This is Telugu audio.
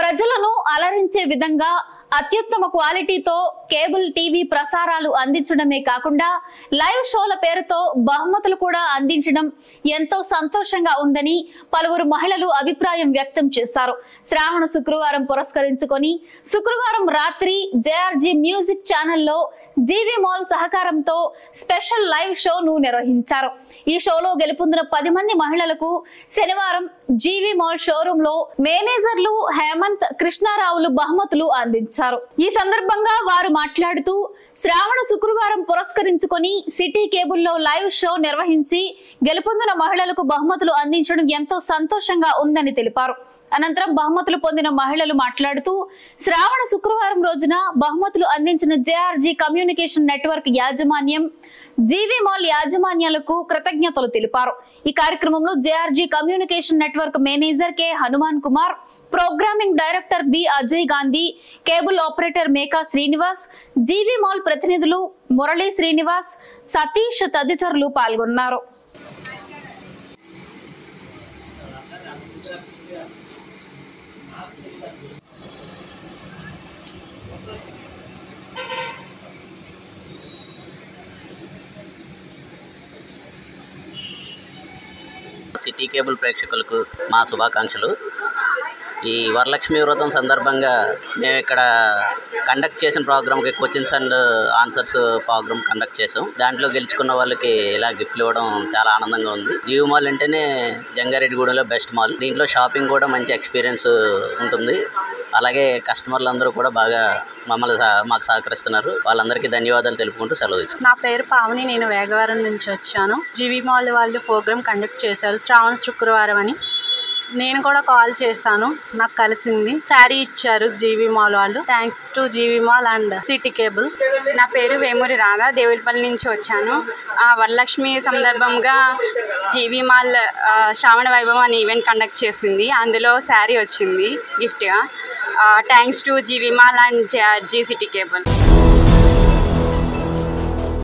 ప్రజలను అలరించే విధంగా అత్యుత్తమ క్వాలిటీతో కేబుల్ టీవీ ప్రసారాలు అందించడమే కాకుండా లైవ్ షోల పేరుతో బహుమతులు కూడా అందించడం ఎంతో సంతోషంగా ఉందని పలువురు మహిళలు అభిప్రాయం వ్యక్తం చేశారు శ్రావణ శుక్రవారం పురస్కరించుకొని శుక్రవారం రాత్రి జేఆర్జీ మ్యూజిక్ ఛానల్లో జీవి మాల్ సహకారంతో స్పెషల్ లైవ్ షోను నిర్వహించారు ఈ షోలో గెలుపొందిన పది మంది మహిళలకు శనివారం జీవి మాల్ షోరూమ్ లో మేనేజర్లు హేమంత్ కృష్ణారావులు బహుమతులు అందించారు ఈ సందర్భంగా వారు మాట్లాడుతూ శ్రావణ శుక్రవారం పురస్కరించుకొని సిటీ కేబుల్లో లైవ్ షో నిర్వహించి గెలుపొందిన మహిళలకు బహుమతులు అందించడం ఎంతో సంతోషంగా ఉందని తెలిపారు అనంతరం బహుమతులు పొందిన మహిళలు మాట్లాడుతూ శ్రావణ శుక్రవారం రోజున బహుమతులు అందించిన జేఆర్జీ కమ్యూనికేషన్ నెట్వర్క్ యాజమాన్యం జీవి మాల్ యాజమాన్యాలకు కృతజ్ఞతలు తెలిపారు ఈ కార్యక్రమంలో JRG communication network manager K Hanuman Kumar programming director B Ajay Gandhi cable operator Meka Srinivas GV mall ప్రతినిధులు మురళీ శ్రీనివాస్ సతీష్ తదితరులు పాల్గొన్నారు సిటీ కేబుల్ ప్రేక్షకులకు మా శుభాకాంక్షలు ఈ వరలక్ష్మి వ్రతం సందర్భంగా మేము ఇక్కడ కండక్ట్ చేసిన ప్రోగ్రామ్కి questions and answers program conduct చేసాం దాంట్లో గెలుచుకున్న వాళ్ళకి ఇలా గిఫ్ట్లు ఇవ్వడం చాలా ఆనందంగా ఉంది జీవి మాల్ అంటేనే జంగారెడ్డిగూడెంలో బెస్ట్ మాల్ దీంట్లో షాపింగ్ కూడా మంచి ఎక్స్పీరియన్స్ ఉంటుంది అలాగే కస్టమర్లు అందరూ కూడా బాగా మమ్మల్ని సహ- మాకు సహకరిస్తున్నారు వాళ్ళందరికీ ధన్యవాదాలు తెలుపుకుంటూ సెలవు తీసుకుంటాం నా పేరు పావని నేను వేగవరం నుంచి వచ్చాను జీవి మాల్ వాళ్ళు ప్రోగ్రామ్ కండక్ట్ చేశారు శ్రావణ శుక్రవారం అని నేను కూడా కాల్ చేశాను నాకు కలిసింది శారీ ఇచ్చారు జీవి మాల్ వాళ్ళు thanks to GV mall and city cable నా పేరు వేమూరి రాధా దేవులపల్లి నుంచి వచ్చాను ఆ, వరలక్ష్మి సందర్భంగా జీవి మాల్ ఆ, శ్రావణ వైభవం అనే ఈవెంట్ కండక్ట్ చేసింది అందులో శారీ వచ్చింది గిఫ్ట్గా thanks to GV mall and G city cable